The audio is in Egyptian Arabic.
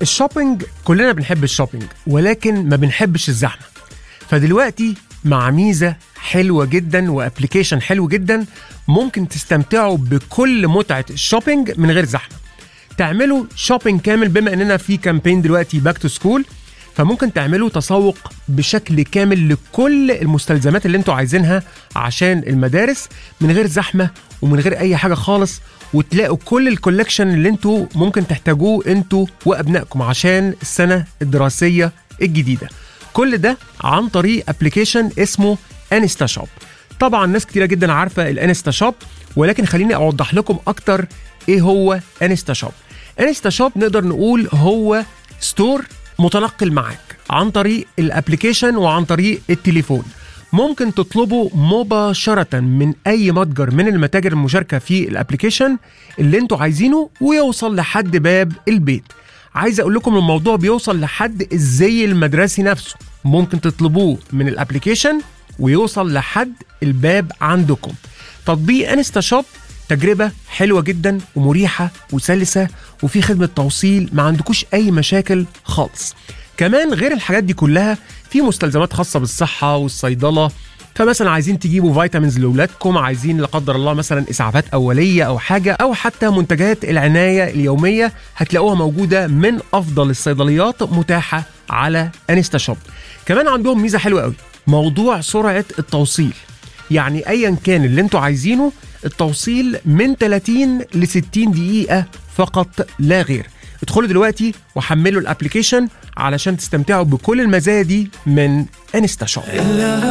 الشوبينج كلنا بنحب الشوبينج ولكن ما بنحبش الزحمه فدلوقتي مع ميزه حلوه جدا وابلكيشن حلو جدا ممكن تستمتعوا بكل متعه الشوبينج من غير زحمه تعملوا شوبينج كامل بما اننا في كامبين دلوقتي باك تو سكول فممكن تعملوا تسوق بشكل كامل لكل المستلزمات اللي انتوا عايزينها عشان المدارس من غير زحمه ومن غير اي حاجه خالص وتلاقوا كل الكولكشن اللي انتوا ممكن تحتاجوه انتوا وابنائكم عشان السنه الدراسيه الجديده كل ده عن طريق ابلكيشن اسمه انستا شوب طبعا ناس كتيره جدا عارفه الانستا شوب ولكن خليني اوضح لكم اكتر ايه هو انستا شوب انستا شوب نقدر نقول هو ستور متنقل معاك عن طريق الابلكيشن وعن طريق التليفون ممكن تطلبه مباشرة من أي متجر من المتاجر المشاركة في الابلكيشن اللي انتوا عايزينه ويوصل لحد باب البيت عايز اقول لكم الموضوع بيوصل لحد الزي المدرسي نفسه ممكن تطلبوه من الابلكيشن ويوصل لحد الباب عندكم تطبيق انستا شوب تجربة حلوة جدا ومريحة وسلسة وفي خدمة توصيل ما عندكوش أي مشاكل خالص كمان غير الحاجات دي كلها في مستلزمات خاصة بالصحة والصيدلة فمثلا عايزين تجيبوا فيتامينز لاولادكم عايزين لا قدر الله مثلا اسعافات اوليه او حاجه او حتى منتجات العنايه اليوميه هتلاقوها موجوده من افضل الصيدليات متاحه على انستا شوب كمان عندهم ميزه حلوه قوي موضوع سرعه التوصيل يعني ايا كان اللي انتوا عايزينه التوصيل من 30 ل 60 دقيقه فقط لا غير ادخلوا دلوقتي وحملوا الابلكيشن علشان تستمتعوا بكل المزايا دي من انستا شوب